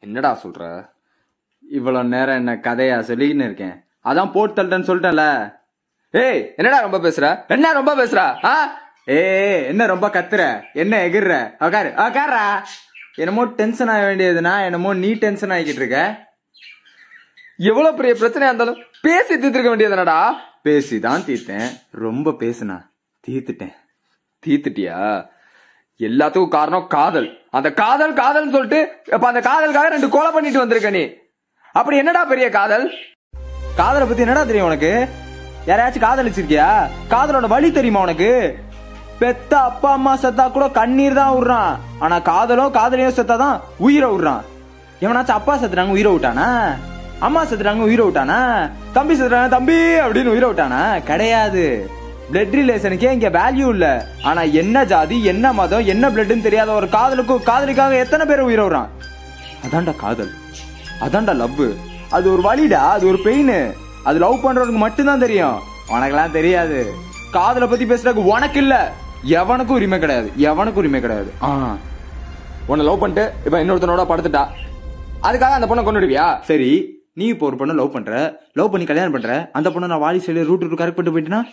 என்னடா சொல்ற இவ்வளவு நேரம் என்ன கதையா சொல்லிக்கின்னு இருக்கேன் அதான் போட்டு தள்ளிட்டேன்னு சொல்லிட்டேன்ல ஏய் என்னடா ரொம்ப பேசுற என்ன ரொம்ப பேசுற ஆ ஏய் என்ன ரொம்ப கத்துற என்ன எகிர்ற உக்காரு உக்காரா என்னமோ டென்ஷன் ஆக வேண்டியதுன்னா என்னமோ நீ டென்ஷன் ஆகிக்கிட்டு இருக்க எவ்வளவு பெரிய பிரச்சனையா இருந்தாலும் பேசி தீர்த்துக்க வேண்டியதுனடா பேசி தான் தீர்த்தேன் ரொம்ப பேசுனா தீர்த்துட்டேன் தீர்த்துட்டியா எல்லாத்துக்கும் காரணம் காதல் அந்த காதல் காதல்னு சொல்லிட்டு அப்ப அந்த காதலுக்காக ரெண்டு கொலை பண்ணிட்டு வந்திருக்க நீ அப்படி என்னடா பெரிய காதல் காதலை பத்தி என்னடா தெரியும் உனக்கு யாரையாச்சும் காதலிச்சிருக்கியா காதலோட வழி தெரியுமா உனக்கு பெத்த அப்பா அம்மா செத்தா கூட கண்ணீர் தான் விடுறான் ஆனா காதலோ காதலியோ செத்தாதான் உயிரை விடுறான் எவனாச்சும் அப்பா செத்துறாங்க உயிரை விட்டானா அம்மா செத்துறாங்க உயிரை விட்டானா தம்பி செத்துறாங்க தம்பி அப்படின்னு உயிரை விட்டானா கிடையாது பிளட் ரிலேஷனுக்கே இங்க வேல்யூ இல்ல ஆனா என்ன ஜாதி என்ன மதம் என்ன பிளட்னு தெரியாத ஒரு காதலுக்கும் காதலிக்காக எத்தனை பேர் உயிரை விடுறான் அதான்டா காதல் அதான்டா லவ் அது ஒரு வலிடா அது ஒரு பெயின் அது லவ் பண்றவனுக்கு மட்டும்தான் தெரியும் உனக்கெல்லாம் தெரியாது காதலை பத்தி பேசுறதுக்கு உனக்கு இல்ல எவனுக்கும் உரிமை கிடையாது எவனுக்கும் உரிமை கிடையாது ஆ உன்னை லவ் பண்ணிட்டு இப்ப இன்னொருத்தனோட படுத்துட்டா அதுக்காக அந்த பொண்ணை கொண்டுடுவியா சரி நீ இப்போ ஒரு பொண்ணை லவ் பண்ற லவ் பண்ணி கல்யாணம் பண்ற அந்த பொண்ணை நான் வாலி சைடு ரூட் ரூட் கரெக்ட் பண்ணிட்டு போயிட்டேனா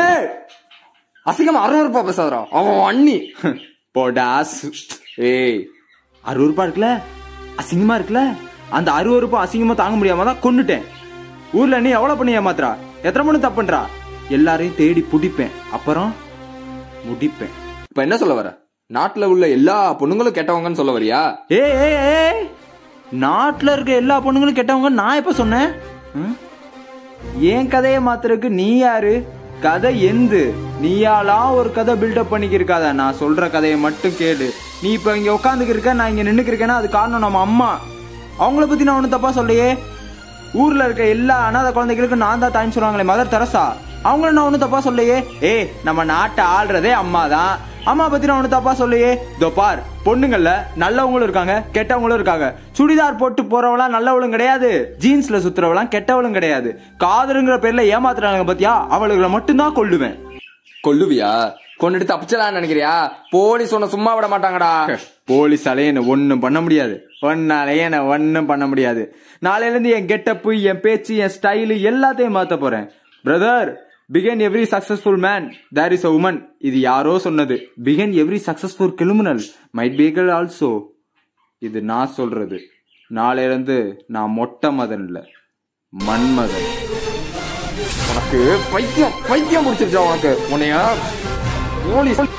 அசிங்கமா அறுநூறுபா பேசாதரா அவன் அண்ணி போடாஸ் ஏய் அறுநூறுபா இருக்குல்ல அசிங்கமா இருக்குல்ல அந்த அறுபது ரூபாய் அசிங்கமா தாங்க முடியாம தான் கொன்னுட்டேன் ஊர்ல நீ எவ்வளவு பண்ணி ஏமாத்துறா எத்தனை பொண்ணு தப்பு பண்றா எல்லாரையும் தேடி புடிப்பேன் அப்புறம் முடிப்பேன் இப்ப என்ன சொல்ல வர நாட்டுல உள்ள எல்லா பொண்ணுங்களும் கெட்டவங்கன்னு சொல்ல வரியா ஏ ஏ ஏ நாட்டுல இருக்க எல்லா பொண்ணுங்களும் கெட்டவங்க நான் எப்ப சொன்னேன் ம்? என் கதையை மாத்துறதுக்கு நீ யாரு கதை எந்து நீயாலாம் ஒரு கதை பில்டப் பண்ணிக்கிருக்காத நான் சொல்ற கதையை மட்டும் கேளு நீ இப்ப இங்க உட்காந்துக்கு இருக்க நான் இங்க நின்னுக்கு இருக்கேன்னா அது காரணம் நம்ம அம்மா அவங்கள பத்தி நான் ஒண்ணும் தப்பா சொல்லையே ஊர்ல இருக்க எல்லா அனாதை குழந்தைகளுக்கும் நான் தான் தாய்ன்னு சொல்றாங்களே மதர் தெரசா அவங்கள நான் ஒண்ணும் தப்பா சொல்லையே ஏய் நம்ம நாட்டை ஆள்றதே அம்மா தான் அம்மா பத்தி நான் ஒண்ணும் தப்பா சொல்லையே இதோ பார் பொண்ணுங்கள்ல நல்லவங்களும் இருக்காங்க கெட்டவங்களும் இருக்காங்க சுடிதார் போட்டு போறவளாம் நல்லவளும் கிடையாது ஜீன்ஸ்ல சுத்துறவளாம் கெட்டவளும் கிடையாது காதலுங்கிற பேர்ல ஏமாத்துறாங்க பாத்தியா அவளுகளை மட்டும்தான் கொல்லுவேன் கொல்லுவியா கொண்டுட்டு தப்பிச்சலான்னு நினைக்கிறியா போலீஸ் உன்னை சும்மா விட மாட்டாங்கடா போலீஸாலே என்ன ஒண்ணும் பண்ண முடியாது ஒன்னாலே என்ன ஒண்ணும் பண்ண முடியாது நாளையில இருந்து என் கெட்டப்பு என் பேச்சு என் ஸ்டைலு எல்லாத்தையும் மாத்த போறேன் பிரதர் பிகன் every successful man there is a woman இது யாரோ சொன்னது பிகன் every successful criminal might be girl also இது நான் சொல்றது நாளையில இருந்து நான் மொட்டை மதன் இல்ல மன்மதன் உனக்கு பைத்தியம் பைத்தியம் முடிச்சிருச்சா உனக்கு உன்னைய போலீஸ்